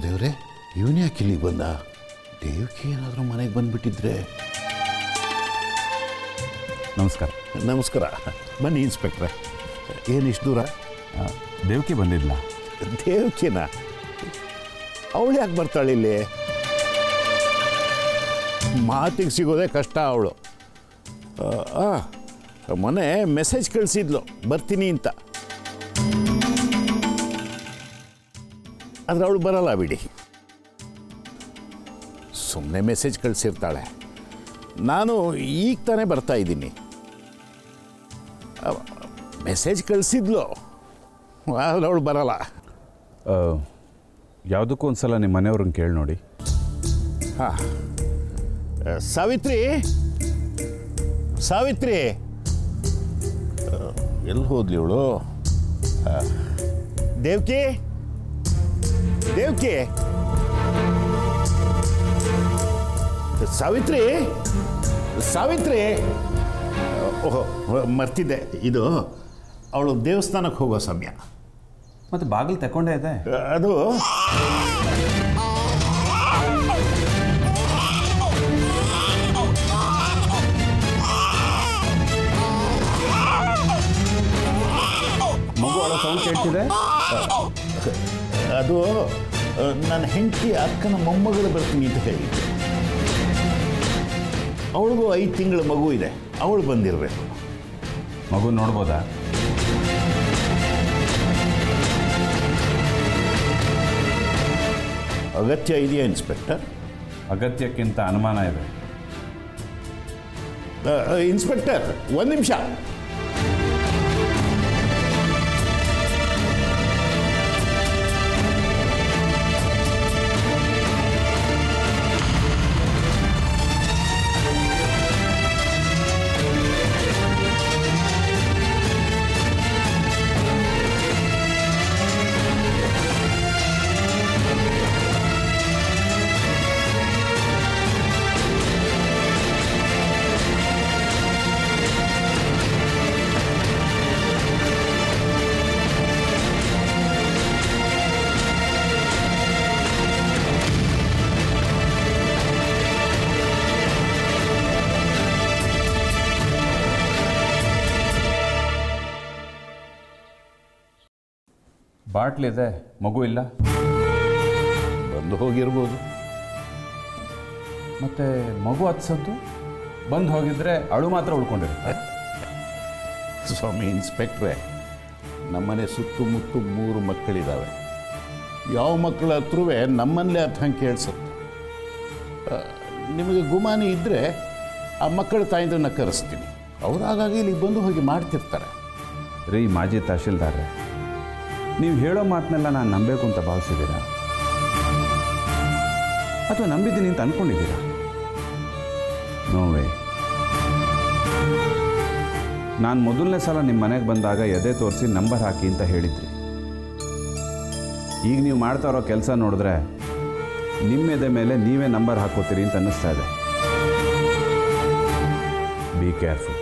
ದೇವ್ರೆ ಇವನೇ ಯಾಕೆ ಇಲ್ಲಿಗೆ ಬಂದ ದೇವ್ಕಿ ಏನಾದರೂ ಮನೆಗೆ ಬಂದುಬಿಟ್ಟಿದ್ರೆ ನಮಸ್ಕಾರ ನಮಸ್ಕಾರ ಬನ್ನಿ ಇನ್ಸ್ಪೆಕ್ಟ್ರೆ ಏನು ಇಷ್ಟು ದೂರ ಆ, ದೇವಕಿ ಬಂದಿದ್ಲ ದೇವ್ಕಿನ ಅವಳು ಯಾಕೆ ಬರ್ತಾಳೆ ಇಲ್ಲಿ ಮಾತಿಗೆ ಸಿಗೋದೇ ಕಷ್ಟ ಅವಳು ಮೊನ್ನೆ ಮೆಸೇಜ್ ಕಳಿಸಿದ್ಲು ಬರ್ತೀನಿ ಅಂತ ಆದರೆ ಅವಳು ಬರಲ್ಲ ಬಿಡಿ ಸುಮ್ಮನೆ ಮೆಸೇಜ್ ಕಳಿಸಿರ್ತಾಳೆ ನಾನು ಈಗ ತಾನೇ ಬರ್ತಾ ಇದ್ದೀನಿ ಮೆಸೇಜ್ ಕಳಿಸಿದ್ಲು ಆದರೆ ಅವಳು ಬರಲ್ಲ ಆ, ಯಾವುದಕ್ಕೂ ಒಂದು ಸಲ ನಿಮ್ಮ ಮನೆಯವ್ರನ್ನ ಕೇಳಿ ನೋಡಿ ಹಾ ಸಾವಿತ್ರಿ ಸಾವಿತ್ರಿ ಎಲ್ಲಿ ಹೋದ್ಲಿ ಇವಳು ದೇವ್ಕಿ ದೇವ್ಕಿ ಸಾವಿತ್ರಿ ಸಾವಿತ್ರಿ ಓಹೋ ಮರ್ತಿದ್ದೆ ಇದು ಅವಳು ದೇವಸ್ಥಾನಕ್ಕೆ ಹೋಗೋ ಸಮಯ ಮತ್ತು ಬಾಗಿಲು ತಗೊಂಡೇ ಇದೆ ಅದು ಮಗು ಅವಳ ಸೌಂಡ್ ಕೇಳ್ತಿದೆ ಅದು ಆ, ನನ್ನ ಹೆಂಡತಿ ಅಕ್ಕನ ಮೊಮ್ಮಗಳು ಬರ್ತೀನಿ ಅಂತ ಹೇಳಿದ್ದೆ ಅವಳಿಗೂ ಐದು ತಿಂಗಳ ಮಗು ಇದೆ ಅವಳು ಬಂದಿರಬೇಕು ಮಗು ನೋಡ್ಬೋದಾ ಅಗತ್ಯ ಇದೆಯಾ ಇನ್ಸ್ಪೆಕ್ಟರ್ ಅಗತ್ಯಕ್ಕಿಂತ ಅನುಮಾನ ಇದೆ ಆ, ಆ, ಇನ್ಸ್ಪೆಕ್ಟರ್ ಒಂದು ನಿಮಿಷ ಬಾಟ್ಲಿದೆ ಮಗು ಇಲ್ಲ ಬಂದು ಹೋಗಿರ್ಬೋದು ಮತ್ತು ಮಗು ಹತ್ಸದ್ದು ಬಂದು ಹೋಗಿದ್ರೆ ಅಳು ಮಾತ್ರ ಉಳ್ಕೊಂಡಿರುತ್ತೆ ಸ್ವಾಮಿ ಇನ್ಸ್ಪೆಕ್ಟ್ರೆ ನಮ್ಮನೆ ಸುತ್ತಮುತ್ತ ಮೂರು ಮಕ್ಕಳಿದ್ದಾವೆ ಯಾವ ಮಕ್ಕಳ ಹತ್ರವೂ ನಮ್ಮಲ್ಲೇ ಹತ್ತಂಗೆ ಕೇಳಿಸುತ್ತೆ ಆ, ನಿಮಗೆ ಗುಮಾನಿ ಇದ್ದರೆ ಆ ಮಕ್ಕಳ ತಾಯಿಂದ್ರನ್ನ ಕರೆಸ್ತೀನಿ ಅವ್ರು ಹಾಗಾಗಿ ಇಲ್ಲಿಗೆ ಬಂದು ಹೋಗಿ ಮಾಡ್ತಿರ್ತಾರೆ ರೀ ಮಾಜಿ ತಹಶೀಲ್ದಾರ್ರೆ ನೀವು ಹೇಳೋ ಮಾತನ್ನೆಲ್ಲ ನಾನು ನಂಬೇಕು ಅಂತ ಭಾವಿಸಿದ್ದೀರಾ ಅಥವಾ ನಂಬಿದ್ದೀನಿ ಅಂತ ಅಂದ್ಕೊಂಡಿದ್ದೀರಾ ನೋವೇ ನಾನು ಮೊದಲನೇ ಸಲ ನಿಮ್ಮ ಮನೆಗೆ ಬಂದಾಗ ಎದೆ ತೋರಿಸಿ ನಂಬರ್ ಹಾಕಿ ಅಂತ ಹೇಳಿದ್ರಿ ಈಗ ನೀವು ಮಾಡ್ತಾ ಇರೋ ಕೆಲಸ ನೋಡಿದ್ರೆ ನಿಮ್ಮ ಎದೆ ಮೇಲೆ ನೀವೇ ನಂಬರ್ ಹಾಕೋತೀರಿ ಅಂತ ಅನ್ನಿಸ್ತಾ ಇದೆ ಬಿ ಕೇರ್ಫುಲ್